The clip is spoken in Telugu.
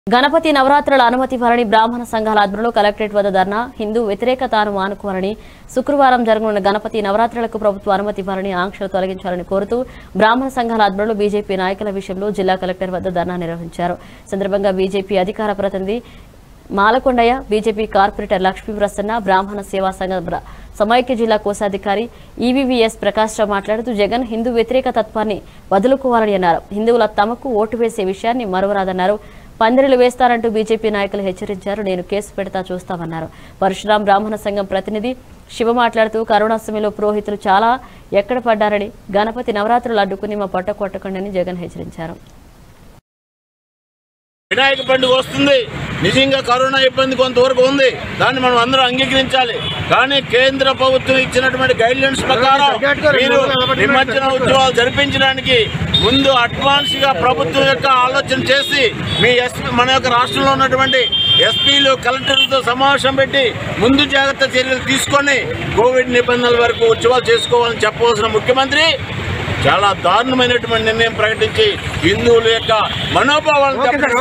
గణపతి నవరాత్రుల అనుమతి ఇవ్వాలని బ్రాహ్మణ సంఘాల ఆధ్వర్యంలో కలెక్టరేట్ వద్ద ధర్నా హిందూ వ్యతిరేకతను మానుకోవాలని శుక్రవారం జరగనున్న గణపతి నవరాత్రులకు ప్రభుత్వ అనుమతి ఇవ్వాలని ఆంక్షలు తొలగించాలని కోరుతూ బ్రాహ్మణ సంఘాల ఆధ్వర్యంలో బీజేపీ నాయకుల విషయంలో జిల్లా కలెక్టర్ వద్ద ధర్నా నిర్వహించారు ఈ సందర్భంగా బీజేపీ అధికార ప్రతినిధి మాలకొండయ్య బీజేపీ కార్పొరేటర్ లక్ష్మీ ప్రసన్న బ్రాహ్మణ సేవా సంఘ బ్ర- సమైక్య జిల్లా కోశాధికారి ఈవీవీఎస్ ప్రకాష్ రావు మాట్లాడుతూ జగన్ హిందూ వ్యతిరేక తత్వాన్ని వదులుకోవాలని అన్నారు హిందువుల తమకు ఓటు వేసే విషయాన్ని మరువరాదన్నారు పందిరిలు వేస్తారంటూ బీజేపీ నాయకులు హెచ్చరించారు నేను కేసు పెడతా చూస్తామన్నారు పరశురాం బ్రాహ్మణ సంఘం ప్రతినిధి శివ మాట్లాడుతూ కరోనా సమయంలో పురోహితులు చాలా ఎక్కడ పడ్డారని గణపతి నవరాత్రులు అడ్డుకుని మా పొట్ట కొట్టకండి జగన్ హెచ్చరించారు వినాయక పండుగ వస్తుంది నిజంగా కరోనా ఇబ్బంది కొంతవరకు ఉంది దాన్ని మనం అందరం అంగీకరించాలి కానీ కేంద్ర ప్రభుత్వం ఇచ్చినటువంటి గైడ్లైన్స్ ప్రకారం మీరు నిమజ్జన ఉత్సవాలు జరిపించడానికి ముందు అడ్వాన్స్ గా ప్రభుత్వం యొక్క ఆలోచన చేసి మీ ఎస్పీ మన యొక్క రాష్ట్రంలో ఉన్నటువంటి ఎస్పీలు కలెక్టర్లతో సమావేశం పెట్టి ముందు జాగ్రత్త చర్యలు తీసుకొని కోవిడ్ నిబంధనల వరకు ఉత్సవాలు చేసుకోవాలని చెప్పవలసిన ముఖ్యమంత్రి చాలా దారుణమైనటువంటి నిర్ణయం ప్రకటించి హిందువుల యొక్క మనోభావాలను దెబ్బతీస్తున్నారు.